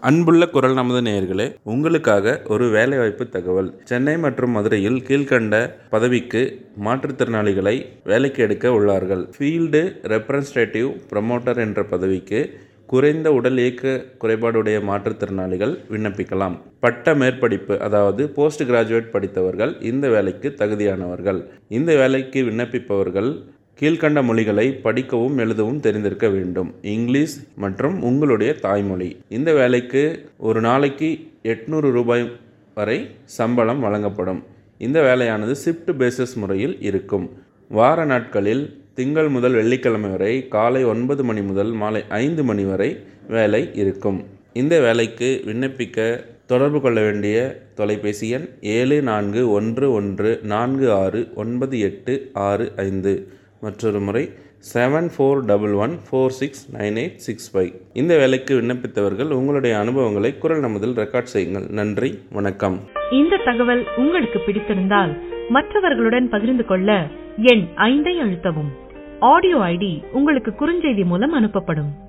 அன்புள்ள குரல் நமது நேயர்களே உங்களுக்காக ஒரு வேலைவாய்ப்பு தகவல் சென்னை மற்றும் மதுரையில் கீழ்கண்ட பதவிக்கு மாற்றுத்திறனாளிகளை வேலைக்கு எடுக்க உள்ளார்கள் ஃபீல்டு ரெப்ரசன்டேட்டிவ் ப்ரமோட்டர் என்ற பதவிக்கு குறைந்த உடல் இயக்க குறைபாடுடைய மாற்றுத்திறனாளிகள் விண்ணப்பிக்கலாம் பட்ட மேற்படிப்பு அதாவது போஸ்ட் கிராஜுவேட் படித்தவர்கள் இந்த வேலைக்கு தகுதியானவர்கள் இந்த வேலைக்கு விண்ணப்பிப்பவர்கள் கீழ்கண்ட மொழிகளை படிக்கவும் எழுதவும் தெரிந்திருக்க வேண்டும் இங்கிலீஷ் மற்றும் உங்களுடைய தாய்மொழி இந்த வேலைக்கு ஒரு நாளைக்கு எட்நூறு ரூபாய் வரை சம்பளம் வழங்கப்படும் இந்த வேலையானது ஷிஃப்ட் பேசிஸ் முறையில் இருக்கும் வார நாட்களில் திங்கள் முதல் வெள்ளிக்கிழமை வரை காலை ஒன்பது மணி முதல் மாலை ஐந்து மணி வரை வேலை இருக்கும் இந்த வேலைக்கு விண்ணப்பிக்க தொடர்பு கொள்ள வேண்டிய தொலைபேசி எண் ஏழு நான்கு ஒன்று ஒன்று நான்கு ஆறு ஒன்பது எட்டு ஆறு ஐந்து மற்றொரு முறை seven four double one four six nine eight six five இந்த வேலைக்கு விண்ணப்பித்தவர்கள் உங்களுடைய அனுபவங்களை குரல் நமதில் ரெக்கார்ட் செய்யுங்கள் நன்றி வணக்கம் இந்த தகவல் உங்களுக்கு பிடித்திருந்தால் மற்றவர்களுடன் பகிர்ந்து கொள்ள எண் ஐந்தை அழுத்தவும் ஆடியோ ஐடி உங்களுக்கு குறுஞ்செய்தி மூலம் அனுப்பப்படும்